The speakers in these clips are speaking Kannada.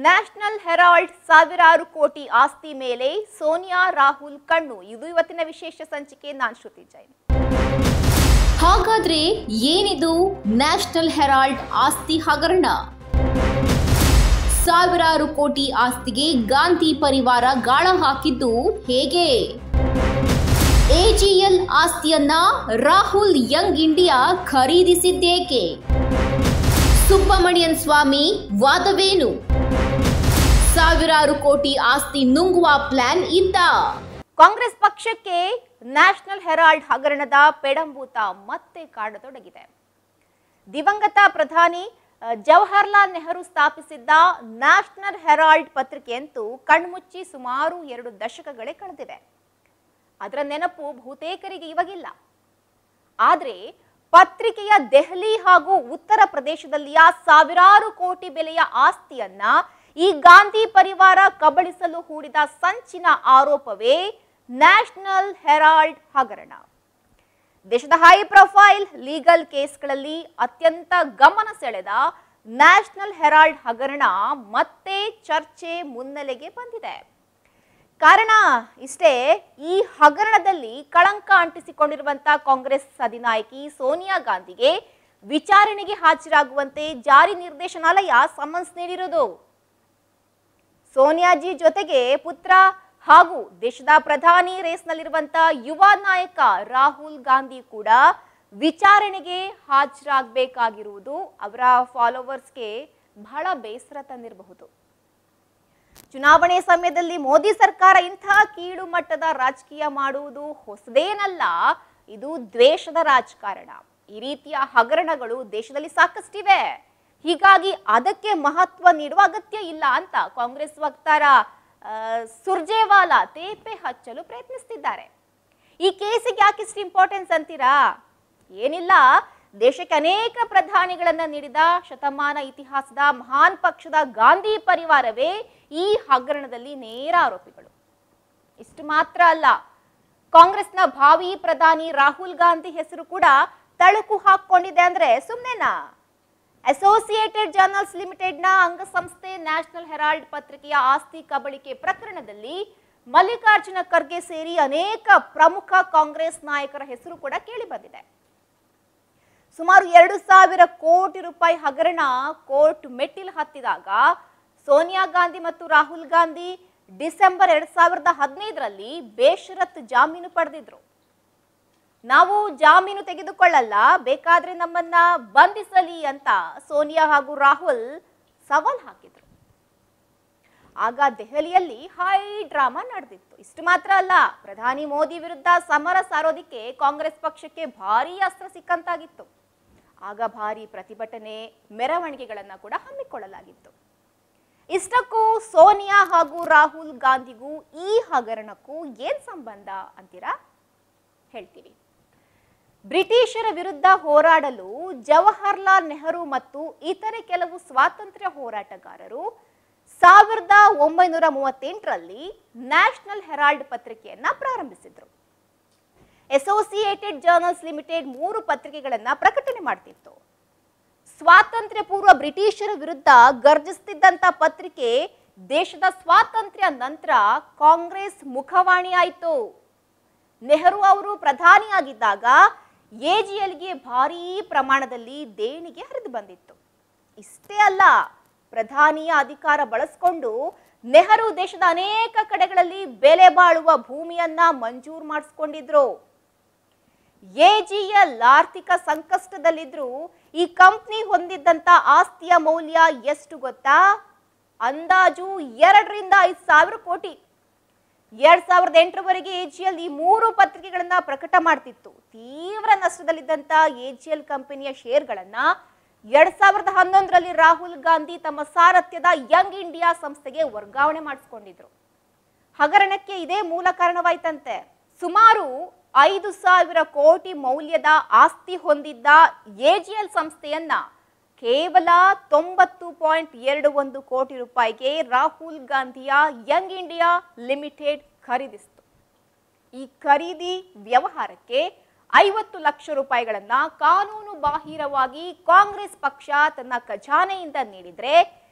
ನ್ಯಾಷನಲ್ ಹೆರಾಲ್ಡ್ ಸಾವಿರಾರು ಕೋಟಿ ಆಸ್ತಿ ಮೇಲೆ ಸೋನಿಯಾ ರಾಹುಲ್ ಕಣ್ಣು ಇದು ಇವತ್ತಿನ ವಿಶೇಷ ಸಂಚಿಕೆ ನಾನ್ ಶ್ರುತಿ ಜೈನ್ ಹಾಗಾದ್ರೆ ಏನಿದು ನ್ಯಾಷನಲ್ ಹೆರಾಲ್ಡ್ ಆಸ್ತಿ ಹಗರಣ ಸಾವಿರಾರು ಕೋಟಿ ಆಸ್ತಿಗೆ ಗಾಂಧಿ ಪರಿವಾರ ಗಾಳ ಹಾಕಿದ್ದು ಹೇಗೆ ಎಜಿಎಲ್ ಆಸ್ತಿಯನ್ನ ರಾಹುಲ್ ಯಂಗ್ ಇಂಡಿಯಾ ಖರೀದಿಸಿದ್ದೇಕೆ ಸುಬ್ರಹ್ಮಣ್ಯನ್ ಸ್ವಾಮಿ ವಾದವೇನು ಸಾವಿರಾರು ಕೋಟಿ ಆಸ್ತಿ ನುಂಗುವ ಪ್ಲಾನ್ ಇದ್ದ ಕಾಂಗ್ರೆಸ್ ಪಕ್ಷಕ್ಕೆ ನ್ಯಾಷನಲ್ ಹೆರಾಲ್ಡ್ ಹಗರಣದ ಪೆಡಂಬೂತ ಮತ್ತೆ ಕಾಡತೊಡಗಿದೆ ದಿವಂಗತ ಪ್ರಧಾನಿ ಅಹ್, ಜವಾಹರ್ಲಾಲ್ ನೆಹರು ಸ್ಥಾಪಿಸಿದ್ದ ನ್ಯಾಷನಲ್ ಹೆರಾಲ್ಡ್ ಪತ್ರಿಕೆಯಂತೂ ಕಣ್ಮುಚ್ಚಿ ಸುಮಾರು ಎರಡು ದಶಕಗಳೇ ಕಳೆದಿವೆ ಅದರ ನೆನಪು ಬಹುತೇಕರಿಗೆ ಇವಾಗಿಲ್ಲ ಆದ್ರೆ ಪತ್ರಿಕೆಯ ದೆಹಲಿ ಹಾಗೂ ಉತ್ತರ ಪ್ರದೇಶದಲ್ಲಿಯ ಸಾವಿರಾರು ಕೋಟಿ ಬೆಲೆಯ ಆಸ್ತಿಯನ್ನ ಈ ಗಾಂಧಿ ಪರಿವಾರ ಕಬಳಿಸಲು ಹೂಡಿದ ಸಂಚಿನ ಆರೋಪವೇ ನ್ಯಾಷನಲ್ ಹೆರಾಲ್ಡ್ ಹಗರಣ ದೇಶದ ಹೈ ಪ್ರೊಫೈಲ್ ಲೀಗಲ್ ಕೇಸ್ಗಳಲ್ಲಿ ಅತ್ಯಂತ ಗಮನ ಸೆಳೆದ ನ್ಯಾಷನಲ್ ಹೆರಾಲ್ಡ್ ಹಗರಣ ಮತ್ತೆ ಚರ್ಚೆ ಮುನ್ನೆಲೆಗೆ ಬಂದಿದೆ ಕಾರಣ ಇಷ್ಟೇ ಈ ಹಗರಣದಲ್ಲಿ ಕಳಂಕ ಅಂಟಿಸಿಕೊಂಡಿರುವಂತ ಕಾಂಗ್ರೆಸ್ ಅಧಿನಾಯಕಿ ಸೋನಿಯಾ ಗಾಂಧಿಗೆ ವಿಚಾರಣೆಗೆ ಹಾಜರಾಗುವಂತೆ ಜಾರಿ ನಿರ್ದೇಶನಾಲಯ ಸಮನ್ಸ್ ನೀಡಿರುವುದು ಸೋನಿಯಾಜಿ ಜೊತೆಗೆ ಪುತ್ರ ಹಾಗೂ ದೇಶದ ಪ್ರಧಾನಿ ರೇಸ್ನಲ್ಲಿರುವಂತ ಯುವ ನಾಯಕ ರಾಹುಲ್ ಗಾಂಧಿ ಕೂಡ ವಿಚಾರಣೆಗೆ ಹಾಜರಾಗಬೇಕಾಗಿರುವುದು ಅವರ ಫಾಲೋವರ್ಸ್ಗೆ ಬಹಳ ಬೇಸರ ತಂದಿರಬಹುದು ಚುನಾವಣೆ ಸಮಯದಲ್ಲಿ ಮೋದಿ ಸರ್ಕಾರ ಇಂತಹ ಕೀಳು ಮಟ್ಟದ ರಾಜಕೀಯ ಮಾಡುವುದು ಹೊಸದೇನಲ್ಲ ಇದು ದ್ವೇಷದ ರಾಜಕಾರಣ ಈ ರೀತಿಯ ಹಗರಣಗಳು ದೇಶದಲ್ಲಿ ಸಾಕಷ್ಟಿವೆ ಹೀಗಾಗಿ ಅದಕ್ಕೆ ಮಹತ್ವ ನೀಡುವ ಅಗತ್ಯ ಇಲ್ಲ ಅಂತ ಕಾಂಗ್ರೆಸ್ ವಕ್ತಾರ ಆ, ಸುರ್ಜೇವಾಲಾ ತೇಪೆ ಹಚ್ಚಲು ಪ್ರಯತ್ನಿಸ್ತಿದ್ದಾರೆ ಈ ಕೇಸಿಗೆ ಯಾಕಿಷ್ಟು ಇಂಪಾರ್ಟೆನ್ಸ್ ಅಂತೀರಾ ಏನಿಲ್ಲ ದೇಶಕ್ಕೆ ಅನೇಕ ಪ್ರಧಾನಿಗಳನ್ನ ನೀಡಿದ ಶತಮಾನ ಇತಿಹಾಸದ ಮಹಾನ್ ಪಕ್ಷದ ಗಾಂಧಿ ಪರಿವಾರವೇ ಈ ಹಗರಣದಲ್ಲಿ ನೇರ ಆರೋಪಿಗಳು ಇಷ್ಟು ಮಾತ್ರ ಅಲ್ಲ ಕಾಂಗ್ರೆಸ್ನ ಭಾವಿ ಪ್ರಧಾನಿ ರಾಹುಲ್ ಗಾಂಧಿ ಹೆಸರು ಕೂಡ ತಳುಕು ಹಾಕೊಂಡಿದೆ ಅಂದ್ರೆ ಸುಮ್ಮನೆನಾ ಅಸೋಸಿಯೇಟೆಡ್ ಜರ್ನಲ್ಸ್ ಲಿಮಿಟೆಡ್ನ ಅಂಗಸಂಸ್ಥೆ ನ್ಯಾಷನಲ್ ಹೆರಾಲ್ಡ್ ಪತ್ರಿಕೆಯ ಆಸ್ತಿ ಕಬಳಿಕೆ ಪ್ರಕರಣದಲ್ಲಿ ಮಲ್ಲಿಕಾರ್ಜುನ ಖರ್ಗೆ ಸೇರಿ ಅನೇಕ ಪ್ರಮುಖ ಕಾಂಗ್ರೆಸ್ ನಾಯಕರ ಹೆಸರು ಕೂಡ ಕೇಳಿಬಂದಿದೆ ಸುಮಾರು ಎರಡು ಸಾವಿರ ಕೋಟಿ ರೂಪಾಯಿ ಹಗರಣ ಕೋರ್ಟ್ ಮೆಟ್ಟಿಲು ಹತ್ತಿದಾಗ ಸೋನಿಯಾ ಗಾಂಧಿ ಮತ್ತು ರಾಹುಲ್ ಗಾಂಧಿ ಡಿಸೆಂಬರ್ ಎರಡ್ ಸಾವಿರದ ಹದಿನೈದರಲ್ಲಿ ಬೇಷರತ್ ಜಾಮೀನು ಪಡೆದಿದ್ರು ನಾವು ಜಾಮೀನು ತೆಗೆದುಕೊಳ್ಳಲ್ಲ ಬೇಕಾದ್ರೆ ನಮ್ಮನ್ನ ಬಂಧಿಸಲಿ ಅಂತ ಸೋನಿಯಾ ಹಾಗೂ ರಾಹುಲ್ ಸವಾಲ್ ಹಾಕಿದ್ರು ಆಗ ದೆಹಲಿಯಲ್ಲಿ ಹೈ ಡ್ರಾಮಾ ನಡೆದಿತ್ತು ಇಷ್ಟು ಮಾತ್ರ ಅಲ್ಲ ಪ್ರಧಾನಿ ಮೋದಿ ವಿರುದ್ಧ ಸಮರ ಸಾರೋದಿಕ್ಕೆ ಕಾಂಗ್ರೆಸ್ ಪಕ್ಷಕ್ಕೆ ಭಾರೀ ಅಸ್ತ್ರ ಸಿಕ್ಕಂತಾಗಿತ್ತು ಆಗ ಭಾರಿ ಪ್ರತಿಭಟನೆ ಮೆರವಣಿಗೆಗಳನ್ನ ಕೂಡ ಹಮ್ಮಿಕೊಳ್ಳಲಾಗಿತ್ತು ಇಷ್ಟಕ್ಕೂ ಸೋನಿಯಾ ಹಾಗೂ ರಾಹುಲ್ ಗಾಂಧಿಗೂ ಈ ಹಗರಣಕ್ಕೂ ಏನ್ ಸಂಬಂಧ ಅಂತೀರಾ ಹೇಳ್ತೀವಿ ಬ್ರಿಟಿಷರ ವಿರುದ್ಧ ಹೋರಾಡಲು ಜವಾಹರ್ಲಾಲ್ ನೆಹರು ಮತ್ತು ಇತರೆ ಕೆಲವು ಸ್ವಾತಂತ್ರ್ಯ ಹೋರಾಟಗಾರರು ಸಾವಿರದ ಒಂಬೈನೂರ ಮೂವತ್ತೆಂಟರಲ್ಲಿ ನ್ಯಾಷನಲ್ ಹೆರಾಲ್ಡ್ ಪತ್ರಿಕೆಯನ್ನ ಪ್ರಾರಂಭಿಸಿದ್ರು ಅಸೋಸಿಯೇಟೆಡ್ ಜರ್ನಲ್ಸ್ ಲಿಮಿಟೆಡ್ ಮೂರು ಪತ್ರಿಕೆಗಳನ್ನ ಪ್ರಕಟಣೆ ಮಾಡ್ತಿತ್ತು ಸ್ವಾತಂತ್ರ್ಯ ಪೂರ್ವ ಬ್ರಿಟಿಷರ ವಿರುದ್ಧ ಗರ್ಜಿಸ್ತಿದ್ದಂತ ಪತ್ರಿಕೆ ದೇಶದ ಸ್ವಾತಂತ್ರ್ಯ ನಂತರ ಕಾಂಗ್ರೆಸ್ ಮುಖವಾಣಿ ಆಯಿತು ನೆಹರು ಅವರು ಪ್ರಧಾನಿಯಾಗಿದ್ದಾಗ ಎಜಿಎಲ್ಗೆ ಭಾರೀ ಪ್ರಮಾಣದಲ್ಲಿ ದೇಣಿಗೆ ಹರಿದು ಬಂದಿತ್ತು ಇಷ್ಟೇ ಅಲ್ಲ ಪ್ರಧಾನಿಯ ಅಧಿಕಾರ ಬಳಸ್ಕೊಂಡು ನೆಹರು ದೇಶದ ಅನೇಕ ಕಡೆಗಳಲ್ಲಿ ಬೆಲೆ ಬಾಳುವ ಭೂಮಿಯನ್ನ ಮಂಜೂರು ಮಾಡಿಸ್ಕೊಂಡಿದ್ರು ಎಜಿಎಲ್ ಆರ್ಥಿಕ ಸಂಕಷ್ಟದಲ್ಲಿದ್ರು ಈ ಕಂಪ್ನಿ ಹೊಂದಿದ್ದಂತ ಆಸ್ತಿಯ ಮೌಲ್ಯ ಎಷ್ಟು ಗೊತ್ತಾ ಅಂದಾಜು ಎರಡರಿಂದ ಐದು ಸಾವಿರ ಕೋಟಿ ಎರಡ್ ಸಾವಿರದ ಎಂಟರವರೆಗೆ ಎಜಿಎಲ್ ಈ ಮೂರು ಪತ್ರಿಕೆಗಳನ್ನ ಪ್ರಕಟ ಮಾಡ್ತಿತ್ತು ತೀವ್ರ ನಷ್ಟದಲ್ಲಿದ್ದಂತ ಎಜಿಎಲ್ ಕಂಪನಿಯ ಶೇರ್ಗಳನ್ನ ಎರಡ್ ಸಾವಿರದ ಹನ್ನೊಂದರಲ್ಲಿ ರಾಹುಲ್ ಗಾಂಧಿ ತಮ್ಮ ಸಾರಥ್ಯದ ಯಂಗ್ ಇಂಡಿಯಾ ಸಂಸ್ಥೆಗೆ ವರ್ಗಾವಣೆ ಮಾಡಿಸ್ಕೊಂಡಿದ್ರು ಹಗರಣಕ್ಕೆ ಇದೇ ಮೂಲ ಕಾರಣವಾಯ್ತಂತೆ ಸುಮಾರು ಐದು ಸಾವಿರ ಕೋಟಿ ಮೌಲ್ಯದ ಆಸ್ತಿ ಹೊಂದಿದ್ದ ಎಜಿಎಲ್ ಸಂಸ್ಥೆಯನ್ನ ಕೇವಲ ತೊಂಬತ್ತು ಪಾಯಿಂಟ್ ಎರಡು ಒಂದು ಕೋಟಿ ರೂಪಾಯಿಗೆ ರಾಹುಲ್ ಗಾಂಧಿಯ ಯಂಗ್ ಇಂಡಿಯಾ ಲಿಮಿಟೆಡ್ ಖರೀದಿಸಿತು ಈ ಖರೀದಿ ವ್ಯವಹಾರಕ್ಕೆ ಐವತ್ತು ಲಕ್ಷ ರೂಪಾಯಿಗಳನ್ನ ಕಾನೂನು ಬಾಹಿರವಾಗಿ ಕಾಂಗ್ರೆಸ್ ಪಕ್ಷ ತನ್ನ ಖಜಾನೆಯಿಂದ ನೀಡಿದ್ರೆ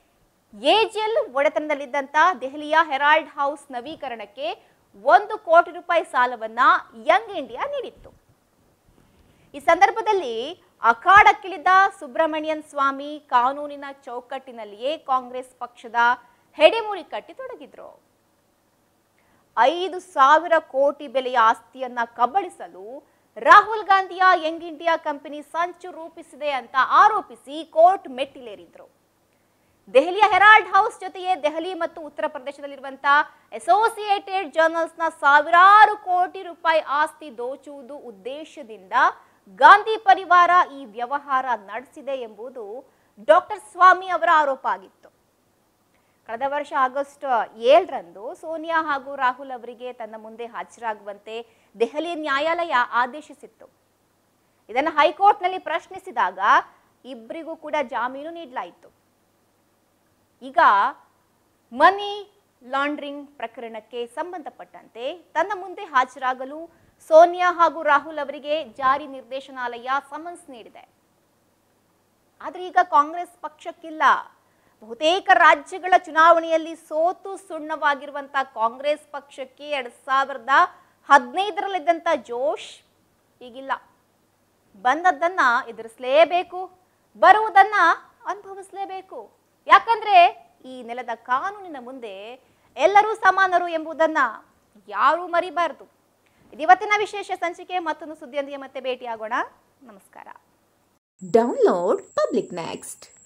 ಎಜಿಎಲ್ ಒಡೆತನದಲ್ಲಿದ್ದಂಥ ದೆಹಲಿಯ ಹೆರಾಲ್ಡ್ ಹೌಸ್ ನವೀಕರಣಕ್ಕೆ ಒಂದು ಕೋಟಿ ರೂಪಾಯಿ ಸಾಲವನ್ನ ಯಂಗ್ ಇಂಡಿಯಾ ನೀಡಿತ್ತು ಈ ಸಂದರ್ಭದಲ್ಲಿ ಅಖಾಡಕ್ಕಿಳಿದ ಸುಬ್ರಹ್ಮಣ್ಯನ್ ಸ್ವಾಮಿ ಕಾನೂನಿನ ಚೌಕಟ್ಟಿನಲ್ಲಿಯೇ ಕಾಂಗ್ರೆಸ್ ಪಕ್ಷದ ಹೆಡೆಮುರಿ ಕಟ್ಟಿ ತೊಡಗಿದ್ರು ಐದು ಸಾವಿರ ಕೋಟಿ ಬೆಲೆಯ ಆಸ್ತಿಯನ್ನ ಕಬಳಿಸಲು ರಾಹುಲ್ ಗಾಂಧಿಯ ಯಂಗ್ ಇಂಡಿಯಾ ಕಂಪನಿ ಸಂಚು ರೂಪಿಸಿದೆ ಅಂತ ಆರೋಪಿಸಿ ಕೋರ್ಟ್ ಮೆಟ್ಟಿಲೇರಿದ್ರು ದೆಹಲಿಯ ಹೆರಾಲ್ಡ್ ಹೌಸ್ ಜೊತೆಗೆ ದೆಹಲಿ ಮತ್ತು ಉತ್ತರ ಪ್ರದೇಶದಲ್ಲಿರುವಂತಹ ಅಸೋಸಿಯೇಟೆಡ್ ಜರ್ನಲ್ಸ್ನ ಸಾವಿರಾರು ಕೋಟಿ ರೂಪಾಯಿ ಆಸ್ತಿ ದೋಚುವುದು ಉದ್ದೇಶದಿಂದ ಗಾಂಧಿ ಪರಿವಾರ ಈ ವ್ಯವಹಾರ ನಡೆಸಿದೆ ಎಂಬುದು ಡಾಕ್ಟರ್ ಸ್ವಾಮಿ ಅವರ ಆರೋಪ ಆಗಿತ್ತು ಕಳೆದ ವರ್ಷ ಆಗಸ್ಟ್ ಏಳರಂದು ಸೋನಿಯಾ ಹಾಗೂ ರಾಹುಲ್ ಅವರಿಗೆ ತನ್ನ ಮುಂದೆ ಹಾಜರಾಗುವಂತೆ ದೆಹಲಿ ನ್ಯಾಯಾಲಯ ಆದೇಶಿಸಿತ್ತು ಇದನ್ನು ಹೈಕೋರ್ಟ್ನಲ್ಲಿ ಪ್ರಶ್ನಿಸಿದಾಗ ಇಬ್ಬರಿಗೂ ಕೂಡ ಜಾಮೀನು ನೀಡಲಾಯಿತು ಈಗ ಮನಿ ಲಾಂಡ್ರಿಂಗ್ ಪ್ರಕರಣಕ್ಕೆ ಸಂಬಂಧಪಟ್ಟಂತೆ ತನ್ನ ಮುಂದೆ ಹಾಜರಾಗಲು ಸೋನಿಯಾ ಹಾಗೂ ರಾಹುಲ್ ಅವರಿಗೆ ಜಾರಿ ನಿರ್ದೇಶನಾಲಯ ಸಮನ್ಸ್ ನೀಡಿದೆ ಆದರೆ ಈಗ ಕಾಂಗ್ರೆಸ್ ಪಕ್ಷಕ್ಕಿಲ್ಲ ಬಹುತೇಕ ರಾಜ್ಯಗಳ ಚುನಾವಣೆಯಲ್ಲಿ ಸೋತು ಸುಣ್ಣವಾಗಿರುವಂತ ಕಾಂಗ್ರೆಸ್ ಪಕ್ಷಕ್ಕೆ ಎರಡ್ ಸಾವಿರದ ಹದಿನೈದರಲ್ಲಿದ್ದಂಥ ಜೋಶ್ ಈಗಿಲ್ಲ ಬಂದದ್ದನ್ನ ಎದುರಿಸಲೇಬೇಕು ಬರುವುದನ್ನ ಅನುಭವಿಸಲೇಬೇಕು ಯಾಕಂದ್ರೆ ಈ ನೆಲದ ಕಾನೂನಿನ ಮುಂದೆ ಎಲ್ಲರೂ ಸಮಾನರು ಎಂಬುದನ್ನ ಯಾರೂ ಮರಿಬಾರದು ಇವತ್ತಿನ ವಿಶೇಷ ಸಂಚಿಕೆ ಮತ್ತೊಂದು ಸುದ್ದಿಯೊಂದಿಗೆ ಮತ್ತೆ ಭೇಟಿಯಾಗೋಣ ನಮಸ್ಕಾರ Download Public Next.